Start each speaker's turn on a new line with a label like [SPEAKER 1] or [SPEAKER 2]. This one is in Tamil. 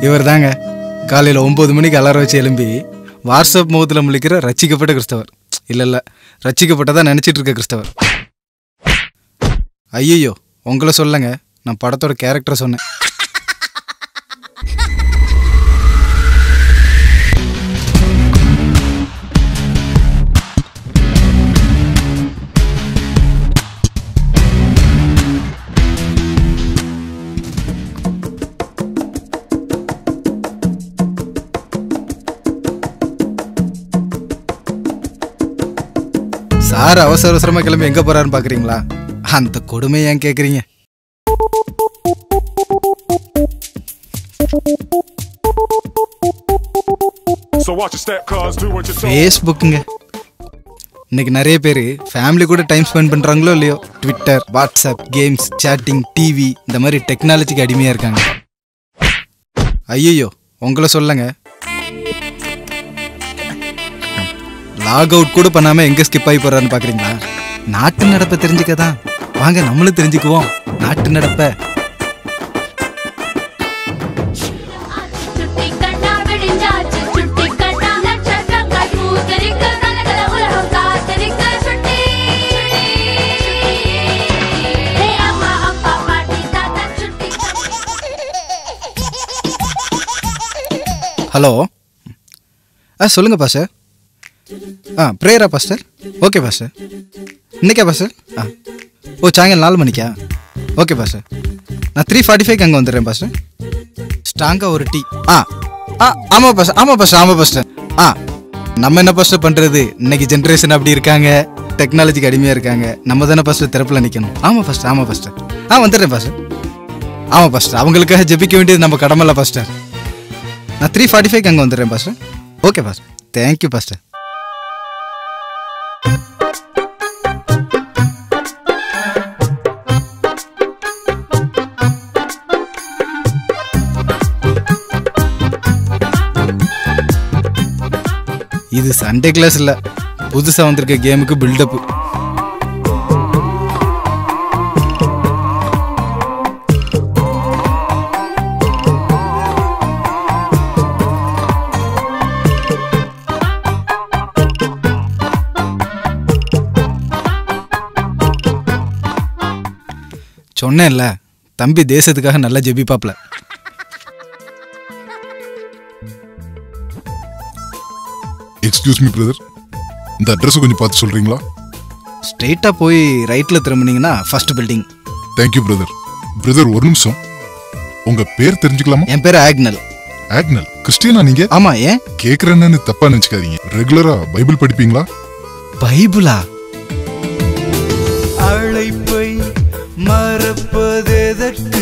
[SPEAKER 1] இவர் தாங்க காலையில் ஒம்பது மணிக்கு அலாரம் வச்சு எழும்பி வாட்ஸ்அப் முகத்தில் முழிக்கிற ரச்சிக்கப்பட்ட கிறிஸ்தவர் இல்லை இல்லை ரச்சிக்கப்பட்டதா நினச்சிட்டு இருக்க கிறிஸ்தவர் ஐயையோ உங்களை சொல்லங்க நான் படத்தோட கேரக்டரை சொன்னேன் சார் அவசர அவசரமாக கிளம்பி எங்கே போறாருன்னு பார்க்குறீங்களா அந்த கொடுமை ஏன் கேட்குறீங்க
[SPEAKER 2] So watch your step, cuz do what you're told.
[SPEAKER 1] ஃபேஸ்புக்குங்க இன்னைக்கு நிறைய பேர் ஃபேமிலி கூட டைம் ஸ்பெண்ட் பண்ணுறாங்களோ இல்லையோ Twitter WhatsApp games chatting TV இந்த மாதிரி டெக்னாலஜிக்கு அடிமையாக இருக்காங்க ஐயையோ உங்களை சொல்லங்க லாக் அவுட் கூட பண்ணாமல் எங்கே ஸ்கிப் ஆகி போகிறான்னு பார்க்குறீங்களா நாட்டு நடப்பை தெரிஞ்சுக்க தான் வாங்க நம்மளும் தெரிஞ்சுக்குவோம் நாட்டு நடப்பை
[SPEAKER 3] சுட்டி கண்ணா விடிஞ்சாச்சு சுட்டி கண்ணா நட்சத்திரங்கள் பூத்திருக்க கலகல உலகம் காத்திருக்க சுட்டி ஹே அம்மா அப்பா பாட்டி தாத்தா சுட்டி
[SPEAKER 1] ஹலோ ஆ சொல்லுங்கள் பாஸ்டர் ஆ ப்ரேயரா பாஸ்டர் ஓகே பாஸ்டர் இன்னைக்கா பாஸ்டர் ஆ ஓ சாயங்காலம் நாலு மணிக்கா ஓகே பாஸ்டர் நான் த்ரீ ஃபார்ட்டி ஃபைவ்க்கு அங்கே வந்துடுறேன் பாஸ்டர் ஸ்ட்ராங்காக ஒரு டீ ஆ ஆ ஆமாம் பாஸ்டர் ஆமாம் பாஸ்டர் ஆமாம் பாஸ்டர் ஆ நம்ம என்ன பாஸ்டர் பண்ணுறது இன்னைக்கு ஜென்ரேஷன் அப்படி இருக்காங்க டெக்னாலஜிக்கு அடிமையாக இருக்காங்க நம்ம தானே பாஸ்டர் திறப்பில் நிற்கணும் ஆமாம் பாஸ்டர் ஆமாம் பாஸ்டர் ஆ வந்துடுறேன் பாஸ்டர் ஆமாம் பாஸ்டர் அவங்களுக்காக ஜெபிக்க வேண்டியது நம்ம கடமைல பாஸ்டர் நான் த்ரீ ஃபார்ட்டி ஃபைவ்க்கு அங்கே வந்துடுறேன் pastor okay pastor thank you pastor இது சண்டே கிளாஸ் இல்லை புதுசாக வந்திருக்க கேமுக்கு பில்டப் சொன்னேன்ல தம்பி தேசத்துக்காக நல்லா ஜெபிப்பாப்ல
[SPEAKER 4] எக்ஸ்கியூஸ் மீ பிரதர் இந்த அட்ரஸ் கொஞ்சம் பார்த்து சொல்றீங்களா
[SPEAKER 1] ஸ்ட்ரெயிட்டாக போய் ரைட்டில் திரும்பினீங்கன்னா first building
[SPEAKER 4] thank you brother brother ஒரு நிமிஷம் உங்க பேர் தெரிஞ்சுக்கலாமா
[SPEAKER 1] என் பேர் ஆக்னல்
[SPEAKER 4] ஆக்னல் கிறிஸ்டியனா நீங்க
[SPEAKER 1] ஆமா ஏன்
[SPEAKER 4] கேக்குறேன்னு தப்பா நினைச்சுக்காதீங்க ரெகுலரா பைபிள் படிப்பீங்களா
[SPEAKER 1] பைபிளா
[SPEAKER 5] அழைப்பை மறப்பதெதற்கு